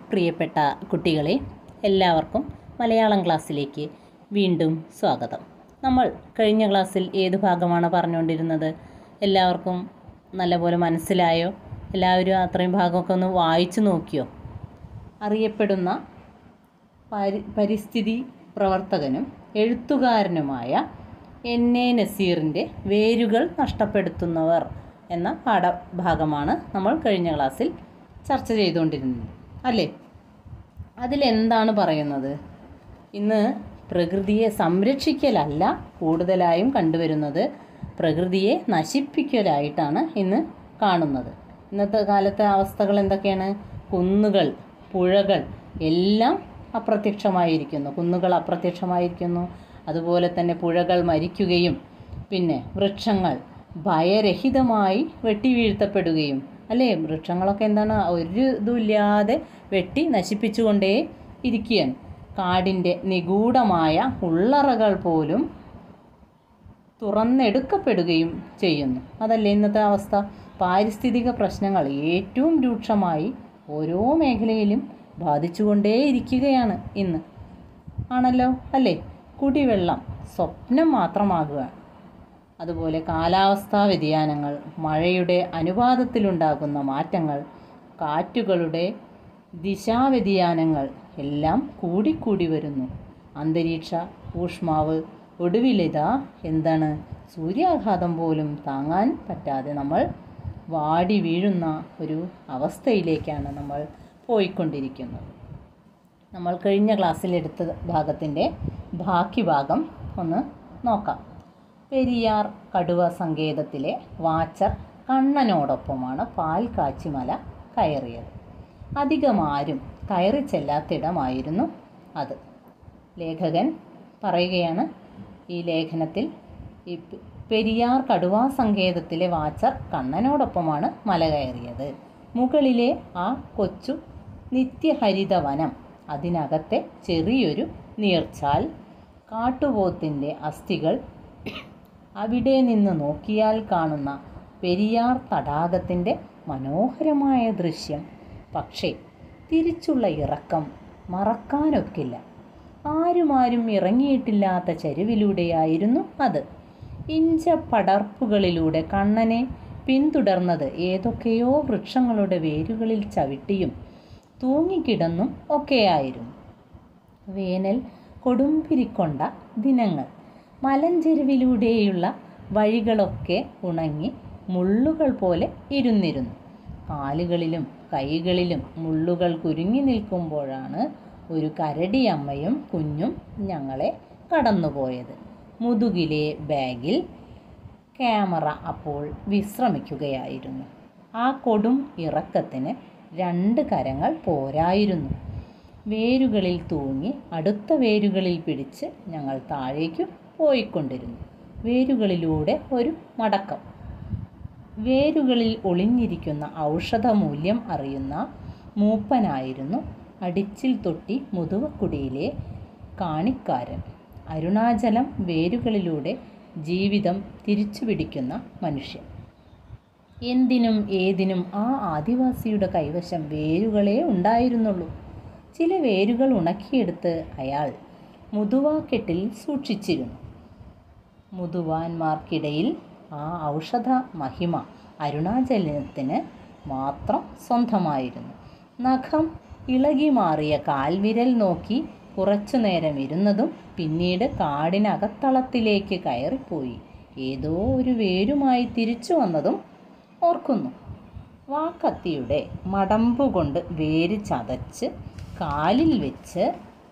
പ്രിയപ്പെട്ട കുട്ടികളെ എല്ലാവർക്കും മലയാളം ക്ലാസ്സിലേക്ക് വീണ്ടും സ്വാഗതം നമ്മൾ കഴിഞ്ഞ ക്ലാസ്സിൽ ഏത് ഭാഗമാണ് പറഞ്ഞുകൊണ്ടിരുന്നത് എല്ലാവർക്കും നല്ലപോലെ മനസ്സിലായോ എല്ലാവരും അത്രയും ഭാഗമൊക്കെ ഒന്ന് വായിച്ചു നോക്കിയോ അറിയപ്പെടുന്ന പരി പരിസ്ഥിതി പ്രവർത്തകനും എഴുത്തുകാരനുമായ എൻ എ നസീറിൻ്റെ വേരുകൾ നഷ്ടപ്പെടുത്തുന്നവർ എന്ന പാഠഭാഗമാണ് നമ്മൾ കഴിഞ്ഞ ക്ലാസ്സിൽ ചർച്ച ചെയ്തുകൊണ്ടിരുന്നത് അല്ലേ അതിലെന്താണ് പറയുന്നത് ഇന്ന് പ്രകൃതിയെ സംരക്ഷിക്കലല്ല കൂടുതലായും കണ്ടുവരുന്നത് പ്രകൃതിയെ നശിപ്പിക്കലായിട്ടാണ് ഇന്ന് കാണുന്നത് ഇന്നത്തെ കാലത്തെ അവസ്ഥകൾ എന്തൊക്കെയാണ് കുന്നുകൾ പുഴകൾ എല്ലാം അപ്രത്യക്ഷമായിരിക്കുന്നു കുന്നുകൾ അപ്രത്യക്ഷമായിരിക്കുന്നു അതുപോലെ തന്നെ പുഴകൾ മരിക്കുകയും പിന്നെ വൃക്ഷങ്ങൾ ഭയരഹിതമായി വെട്ടി വീഴ്ത്തപ്പെടുകയും അല്ലേ വൃക്ഷങ്ങളൊക്കെ എന്താണ് ഒരു ഇതുമില്ലാതെ വെട്ടി നശിപ്പിച്ചുകൊണ്ടേ ഇരിക്കുകയാണ് കാടിൻ്റെ നിഗൂഢമായ ഉള്ളറകൾ പോലും തുറന്നെടുക്കപ്പെടുകയും ചെയ്യുന്നു അതല്ലേ ഇന്നത്തെ അവസ്ഥ പാരിസ്ഥിതിക പ്രശ്നങ്ങൾ ഏറ്റവും രൂക്ഷമായി ഓരോ മേഖലയിലും ബാധിച്ചുകൊണ്ടേയിരിക്കുകയാണ് ഇന്ന് ആണല്ലോ അല്ലേ കുടിവെള്ളം സ്വപ്നം മാത്രമാകുക അതുപോലെ കാലാവസ്ഥാ വ്യതിയാനങ്ങൾ മഴയുടെ അനുപാതത്തിലുണ്ടാകുന്ന മാറ്റങ്ങൾ കാറ്റുകളുടെ ദിശാവ്യതിയാനങ്ങൾ എല്ലാം കൂടിക്കൂടി വരുന്നു അന്തരീക്ഷ ഊഷ്മാവ് ഒടുവിലിതാ എന്താണ് സൂര്യാഘാതം പോലും താങ്ങാൻ പറ്റാതെ നമ്മൾ വാടി വീഴുന്ന ഒരു അവസ്ഥയിലേക്കാണ് നമ്മൾ പോയിക്കൊണ്ടിരിക്കുന്നത് നമ്മൾ കഴിഞ്ഞ ക്ലാസ്സിൽ എടുത്ത ഭാഗത്തിൻ്റെ ബാക്കി ഭാഗം ഒന്ന് നോക്കാം പെരിയാർ കടുവ സങ്കേതത്തിലെ വാച്ചർ കണ്ണനോടൊപ്പമാണ് പാൽ കാച്ചിമല കയറിയത് അധികം ആരും കയറി ചെല്ലാത്തിടമായിരുന്നു അത് ലേഖകൻ പറയുകയാണ് ഈ ലേഖനത്തിൽ ഈ പെരിയാർ കടുവാ സങ്കേതത്തിലെ വാച്ചർ കണ്ണനോടൊപ്പമാണ് മല കയറിയത് മുകളിലെ ആ കൊച്ചു നിത്യഹരിതവനം അതിനകത്തെ ചെറിയൊരു നീർച്ചാൽ കാട്ടുപോത്തിൻ്റെ അസ്ഥികൾ അവിടെ നിന്ന് നോക്കിയാൽ കാണുന്ന പെരിയാർ തടാകത്തിൻ്റെ മനോഹരമായ ദൃശ്യം പക്ഷേ തിരിച്ചുള്ള ഇറക്കം മറക്കാനൊക്കില്ല ആരുമാരും ഇറങ്ങിയിട്ടില്ലാത്ത ചരിവിലൂടെയായിരുന്നു അത് ഇഞ്ച പടർപ്പുകളിലൂടെ കണ്ണനെ പിന്തുടർന്നത് ഏതൊക്കെയോ വൃക്ഷങ്ങളുടെ വേരുകളിൽ ചവിട്ടിയും തൂങ്ങിക്കിടന്നും ഒക്കെയായിരുന്നു വേനൽ കൊടുമ്പിരിക്കൊണ്ട ദിനങ്ങൾ മലഞ്ചെരുവിലൂടെയുള്ള വഴികളൊക്കെ ഉണങ്ങി മുള്ളുകൾ പോലെ ഇരുന്നിരുന്നു കാലുകളിലും കൈകളിലും മുള്ളുകൾ കുരുങ്ങി നിൽക്കുമ്പോഴാണ് ഒരു കരടിയമ്മയും കുഞ്ഞും ഞങ്ങളെ കടന്നുപോയത് മുതുകിലെ ബാഗിൽ ക്യാമറ അപ്പോൾ വിശ്രമിക്കുകയായിരുന്നു ആ കൊടും ഇറക്കത്തിന് രണ്ട് കരങ്ങൾ പോരായിരുന്നു വേരുകളിൽ തൂങ്ങി അടുത്ത വേരുകളിൽ പിടിച്ച് ഞങ്ങൾ താഴേക്ക് പോയിക്കൊണ്ടിരുന്നു വേരുകളിലൂടെ ഒരു മടക്കം വേരുകളിൽ ഒളിഞ്ഞിരിക്കുന്ന ഔഷധമൂല്യം അറിയുന്ന മൂപ്പനായിരുന്നു അടിച്ചിൽ തൊട്ടി മുതുവക്കുടിയിലെ കാണിക്കാരൻ അരുണാചലം വേരുകളിലൂടെ ജീവിതം തിരിച്ചുപിടിക്കുന്ന മനുഷ്യൻ എന്തിനും ഏതിനും ആ ആദിവാസിയുടെ കൈവശം വേരുകളേ ഉണ്ടായിരുന്നുള്ളൂ ചില വേരുകൾ ഉണക്കിയെടുത്ത് അയാൾ മുതുവാക്കെട്ടിൽ സൂക്ഷിച്ചിരുന്നു മുതുവാന്മാർക്കിടയിൽ ആ ഔഷധ മഹിമ അരുണാചലത്തിന് മാത്രം സ്വന്തമായിരുന്നു നഖം ഇളകി മാറിയ കാൽവിരൽ നോക്കി കുറച്ചു നേരം ഇരുന്നതും പിന്നീട് കാടിനകത്തളത്തിലേക്ക് കയറിപ്പോയി ഏതോ ഒരു വേരുമായി തിരിച്ചു വന്നതും ഓർക്കുന്നു വാക്കത്തിയുടെ മടമ്പുകൊണ്ട് വേര് ചതച്ച് കാലിൽ വെച്ച്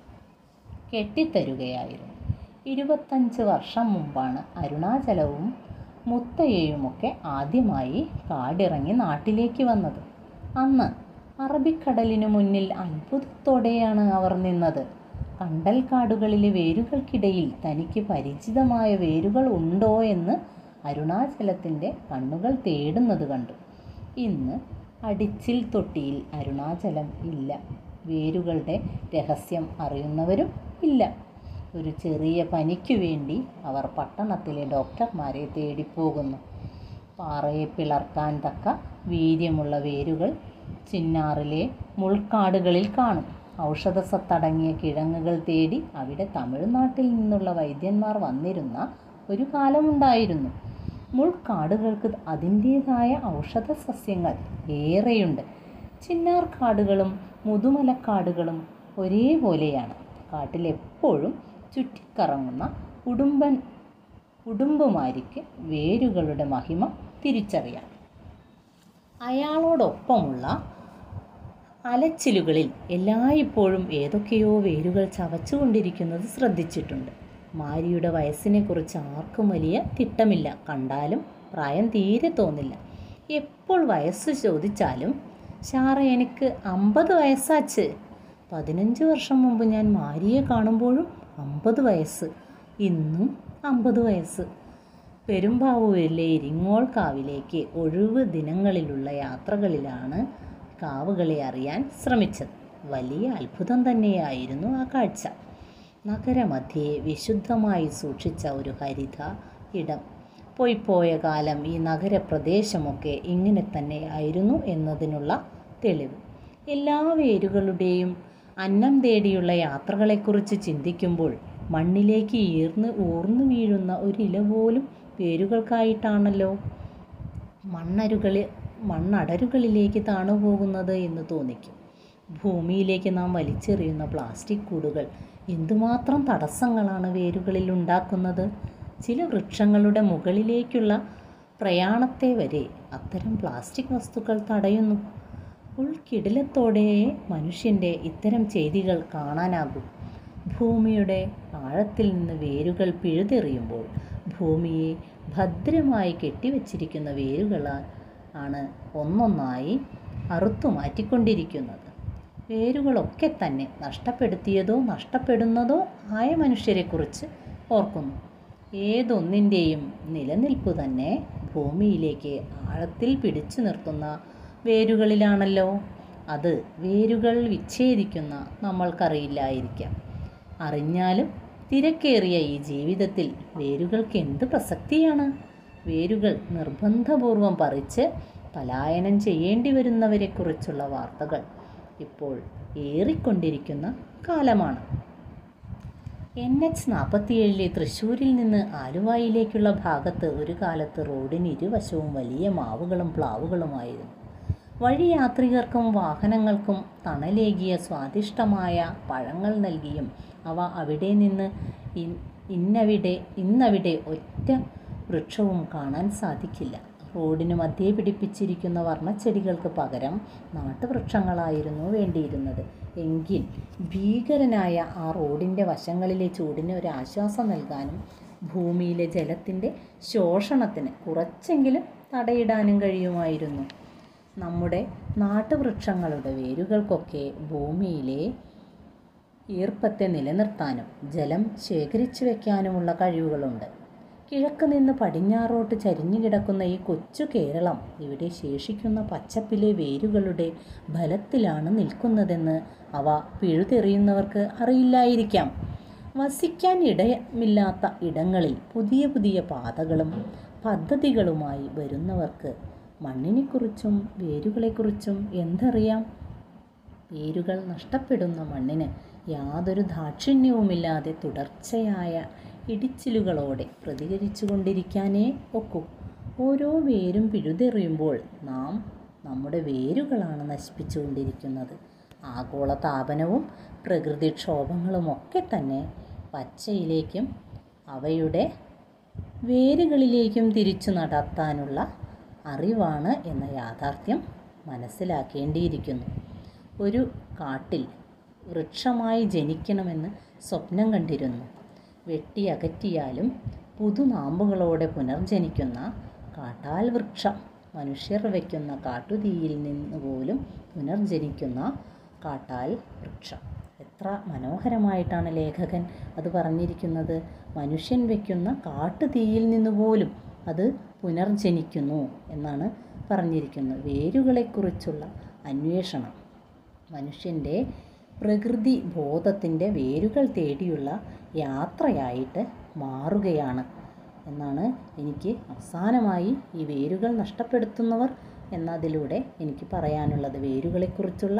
കെട്ടിത്തരുകയായിരുന്നു ഇരുപത്തഞ്ച് വർഷം മുമ്പാണ് അരുണാചലവും മുത്തയ്യയുമൊക്കെ ആദ്യമായി കാടിറങ്ങി നാട്ടിലേക്ക് വന്നത് അന്ന് അറബിക്കടലിനു മുന്നിൽ അത്ഭുതത്തോടെയാണ് അവർ നിന്നത് കണ്ടൽ കാടുകളിലെ വേരുകൾക്കിടയിൽ തനിക്ക് പരിചിതമായ വേരുകൾ ഉണ്ടോ എന്ന് അരുണാചലത്തിൻ്റെ കണ്ണുകൾ തേടുന്നത് കണ്ടു ഇന്ന് അടിച്ചിൽ തൊട്ടിയിൽ അരുണാചലം ഇല്ല വേരുകളുടെ രഹസ്യം അറിയുന്നവരും ഇല്ല ഒരു ചെറിയ പനിക്കു വേണ്ടി അവർ പട്ടണത്തിലെ ഡോക്ടർമാരെ തേടിപ്പോകുന്നു പാറയെ പിളർക്കാൻ തക്ക വീര്യമുള്ള വേരുകൾ ചിന്നാറിലെ മുൾക്കാടുകളിൽ കാണും ഔഷധസത്തടങ്ങിയ കിഴങ്ങുകൾ തേടി അവിടെ തമിഴ്നാട്ടിൽ നിന്നുള്ള വൈദ്യന്മാർ വന്നിരുന്ന ഒരു കാലമുണ്ടായിരുന്നു മുൾക്കാടുകൾക്ക് അതിൻ്റേതായ ഔഷധ സസ്യങ്ങൾ ഏറെയുണ്ട് ചിന്നാർക്കാടുകളും മുതുമലക്കാടുകളും ഒരേപോലെയാണ് കാട്ടിലെപ്പോഴും ചുറ്റിക്കറങ്ങുന്ന ഉടുമ്പൻ ഉടുമ്പുമാരിക്ക് വേരുകളുടെ മഹിമ തിരിച്ചറിയാം അയാളോടൊപ്പമുള്ള അലച്ചിലുകളിൽ എല്ലായ്പ്പോഴും ഏതൊക്കെയോ വേരുകൾ ചവച്ചുകൊണ്ടിരിക്കുന്നത് ശ്രദ്ധിച്ചിട്ടുണ്ട് മാരിയുടെ വയസ്സിനെക്കുറിച്ച് ആർക്കും വലിയ തിട്ടമില്ല കണ്ടാലും പ്രായം തീരെ തോന്നില്ല എപ്പോൾ വയസ്സ് ചോദിച്ചാലും ഷാറ എനിക്ക് അമ്പത് വയസ്സാച്ച് പതിനഞ്ച് വർഷം മുമ്പ് ഞാൻ മാരിയെ കാണുമ്പോഴും അമ്പത് വയസ്സ് ഇന്നും അമ്പത് വയസ്സ് പെരുമ്പാവൂരിലെ ഇരിങ്ങോൾ കാവിലേക്ക് ഒഴിവ് ദിനങ്ങളിലുള്ള യാത്രകളിലാണ് കാവുകളെ അറിയാൻ ശ്രമിച്ചത് വലിയ അത്ഭുതം തന്നെയായിരുന്നു ആ കാഴ്ച നഗരമധ്യേ വിശുദ്ധമായി സൂക്ഷിച്ച ഒരു ഹരിത ഇടം പോയിപ്പോയ കാലം ഈ നഗരപ്രദേശമൊക്കെ ഇങ്ങനെ തന്നെയായിരുന്നു എന്നതിനുള്ള തെളിവ് എല്ലാ വേരുകളുടെയും അന്നം തേടിയുള്ള യാത്രകളെക്കുറിച്ച് ചിന്തിക്കുമ്പോൾ മണ്ണിലേക്ക് ഈർന്ന് ഊർന്നു വീഴുന്ന ഒരു ഇല പോലും വേരുകൾക്കായിട്ടാണല്ലോ മണ്ണരുകളിൽ മണ്ണടരുകളിലേക്ക് താണുപോകുന്നത് എന്ന് തോന്നിക്കും ഭൂമിയിലേക്ക് നാം വലിച്ചെറിയുന്ന പ്ലാസ്റ്റിക് കൂടുകൾ എന്തുമാത്രം തടസ്സങ്ങളാണ് വേരുകളിൽ ഉണ്ടാക്കുന്നത് ചില വൃക്ഷങ്ങളുടെ മുകളിലേക്കുള്ള പ്രയാണത്തെ വരെ അത്തരം പ്ലാസ്റ്റിക് വസ്തുക്കൾ തടയുന്നു ഉൾക്കിടിലത്തോടെ മനുഷ്യൻ്റെ ഇത്തരം ചെയ്തികൾ കാണാനാകും ഭൂമിയുടെ ആഴത്തിൽ നിന്ന് വേരുകൾ പിഴുതെറിയുമ്പോൾ ഭൂമിയെ ഭദ്രമായി കെട്ടിവച്ചിരിക്കുന്ന വേരുകളാൽ ആണ് ഒന്നൊന്നായി അറുത്തു മാറ്റിക്കൊണ്ടിരിക്കുന്നത് വേരുകളൊക്കെ തന്നെ നഷ്ടപ്പെടുത്തിയതോ നഷ്ടപ്പെടുന്നതോ ആയ മനുഷ്യരെക്കുറിച്ച് ഓർക്കുന്നു ഏതൊന്നിൻ്റെയും നിലനിൽപ്പ് തന്നെ ഭൂമിയിലേക്ക് ആഴത്തിൽ പിടിച്ചു നിർത്തുന്ന വേരുകളിലാണല്ലോ അത് വേരുകൾ വിച്ഛേദിക്കുന്ന നമ്മൾക്കറിയില്ലായിരിക്കാം അറിഞ്ഞാലും തിരക്കേറിയ ഈ ജീവിതത്തിൽ വേരുകൾക്ക് എന്ത് പ്രസക്തിയാണ് വേരുകൾ നിർബന്ധപൂർവം പറിച്ച് പലായനം ചെയ്യേണ്ടി വരുന്നവരെക്കുറിച്ചുള്ള വാർത്തകൾ ഇപ്പോൾ ഏറിക്കൊണ്ടിരിക്കുന്ന കാലമാണ് എൻ എച്ച് നാൽപ്പത്തിയേഴിലെ തൃശ്ശൂരിൽ നിന്ന് ആലുവായിലേക്കുള്ള ഭാഗത്ത് ഒരു കാലത്ത് റോഡിന് ഇരുവശവും വലിയ മാവുകളും പ്ലാവുകളുമായിരുന്നു വഴിയാത്രികർക്കും വാഹനങ്ങൾക്കും തണലേകിയ സ്വാദിഷ്ടമായ പഴങ്ങൾ നൽകിയും അവ അവിടെ നിന്ന് ഇൻ- ഇന്നവിടെ ഇന്നവിടെ ഒറ്റ വൃക്ഷവും കാണാൻ സാധിക്കില്ല റോഡിന് മധ്യേ പിടിപ്പിച്ചിരിക്കുന്ന വർണ്ണച്ചെടികൾക്ക് പകരം നാട്ടുവൃക്ഷങ്ങളായിരുന്നു വേണ്ടിയിരുന്നത് എങ്കിൽ ഭീകരനായ ആ റോഡിൻ്റെ വശങ്ങളിലെ ചൂടിന് ഒരു ആശ്വാസം നൽകാനും ഭൂമിയിലെ ജലത്തിൻ്റെ ശോഷണത്തിന് കുറച്ചെങ്കിലും തടയിടാനും കഴിയുമായിരുന്നു നമ്മുടെ നാട്ടുവൃക്ഷങ്ങളുടെ വേരുകൾക്കൊക്കെ ഭൂമിയിലെ ഈർപ്പത്തെ നിലനിർത്താനും ജലം ശേഖരിച്ചു വയ്ക്കാനുമുള്ള കഴിവുകളുണ്ട് കിഴക്ക് നിന്ന് പടിഞ്ഞാറോട്ട് ചരിഞ്ഞു കിടക്കുന്ന ഈ കൊച്ചു കേരളം ഇവിടെ ശേഷിക്കുന്ന പച്ചപ്പിലെ വേരുകളുടെ ബലത്തിലാണ് നിൽക്കുന്നതെന്ന് അവ പിഴുതെറിയുന്നവർക്ക് അറിയില്ലായിരിക്കാം വസിക്കാൻ ഇടമില്ലാത്ത ഇടങ്ങളിൽ പുതിയ പുതിയ പാതകളും പദ്ധതികളുമായി വരുന്നവർക്ക് മണ്ണിനെക്കുറിച്ചും വേരുകളെക്കുറിച്ചും എന്തറിയാം വേരുകൾ നഷ്ടപ്പെടുന്ന മണ്ണിന് യാതൊരു ദാക്ഷിണ്യവുമില്ലാതെ തുടർച്ചയായ ഇടിച്ചിലുകളോടെ പ്രതികരിച്ചു കൊണ്ടിരിക്കാനേ ഒക്കൂ ഓരോ വേരും പിഴുതെറിയുമ്പോൾ നാം നമ്മുടെ വേരുകളാണ് നശിപ്പിച്ചുകൊണ്ടിരിക്കുന്നത് ആഗോള താപനവും പ്രകൃതിക്ഷോഭങ്ങളുമൊക്കെ തന്നെ പച്ചയിലേക്കും അവയുടെ വേരുകളിലേക്കും തിരിച്ചു നടത്താനുള്ള അറിവാണ് എന്ന യാഥാർത്ഥ്യം മനസ്സിലാക്കേണ്ടിയിരിക്കുന്നു ഒരു കാട്ടിൽ വൃക്ഷമായി ജനിക്കണമെന്ന് സ്വപ്നം കണ്ടിരുന്നു വെട്ടിയകറ്റിയാലും പുതുനാമ്പുകളോടെ പുനർജനിക്കുന്ന കാട്ടാൽ വൃക്ഷം മനുഷ്യർ വയ്ക്കുന്ന കാട്ടുതീയിൽ നിന്ന് പോലും പുനർജനിക്കുന്ന കാട്ടാൽ വൃക്ഷം എത്ര മനോഹരമായിട്ടാണ് ലേഖകൻ അത് പറഞ്ഞിരിക്കുന്നത് മനുഷ്യൻ വയ്ക്കുന്ന കാട്ടുതീയിൽ നിന്ന് പോലും അത് പുനർജനിക്കുന്നു എന്നാണ് പറഞ്ഞിരിക്കുന്നത് വേരുകളെക്കുറിച്ചുള്ള അന്വേഷണം മനുഷ്യൻ്റെ പ്രകൃതി ബോധത്തിൻ്റെ വേരുകൾ തേടിയുള്ള യാത്രയായിട്ട് മാറുകയാണ് എന്നാണ് എനിക്ക് അവസാനമായി ഈ വേരുകൾ നഷ്ടപ്പെടുത്തുന്നവർ എന്നതിലൂടെ എനിക്ക് പറയാനുള്ളത് വേരുകളെക്കുറിച്ചുള്ള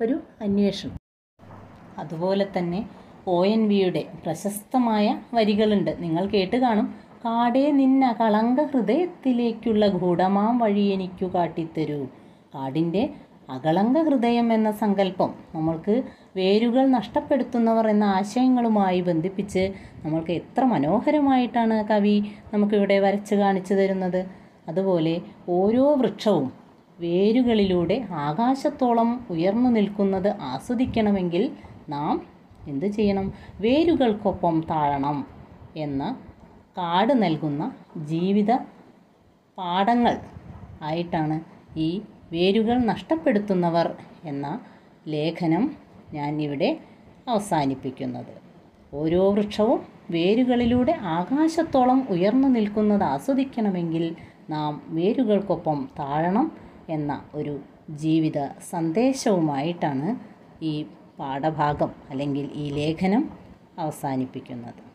ഒരു അന്വേഷണം അതുപോലെ തന്നെ ഒ എൻ വിയുടെ പ്രശസ്തമായ വരികളുണ്ട് നിങ്ങൾ കേട്ട് കാണും കാടേ നിന്ന കളങ്ക ഹൃദയത്തിലേക്കുള്ള ഗൂഢമാം വഴി എനിക്കു കാട്ടിത്തരൂ കാടിൻ്റെ അകളങ്ക ഹൃദയം എന്ന സങ്കല്പം നമ്മൾക്ക് വേരുകൾ നഷ്ടപ്പെടുത്തുന്നവർ എന്ന ആശയങ്ങളുമായി ബന്ധിപ്പിച്ച് നമ്മൾക്ക് എത്ര മനോഹരമായിട്ടാണ് കവി നമുക്കിവിടെ വരച്ച് കാണിച്ചു തരുന്നത് അതുപോലെ ഓരോ വൃക്ഷവും വേരുകളിലൂടെ ആകാശത്തോളം ഉയർന്നു നിൽക്കുന്നത് ആസ്വദിക്കണമെങ്കിൽ നാം എന്ത് ചെയ്യണം വേരുകൾക്കൊപ്പം താഴണം എന്ന കാട് നൽകുന്ന ജീവിത പാഠങ്ങൾ ആയിട്ടാണ് ഈ വേരുകൾ നഷ്ടപ്പെടുത്തുന്നവർ എന്ന ലേഖനം ഞാൻ ഇവിടെ അവസാനിപ്പിക്കുന്നത് ഓരോ വൃക്ഷവും വേരുകളിലൂടെ ആകാശത്തോളം ഉയർന്നു നിൽക്കുന്നത് ആസ്വദിക്കണമെങ്കിൽ നാം വേരുകൾക്കൊപ്പം താഴണം എന്ന ഒരു ജീവിത സന്ദേശവുമായിട്ടാണ് ഈ പാഠഭാഗം അല്ലെങ്കിൽ ഈ ലേഖനം അവസാനിപ്പിക്കുന്നത്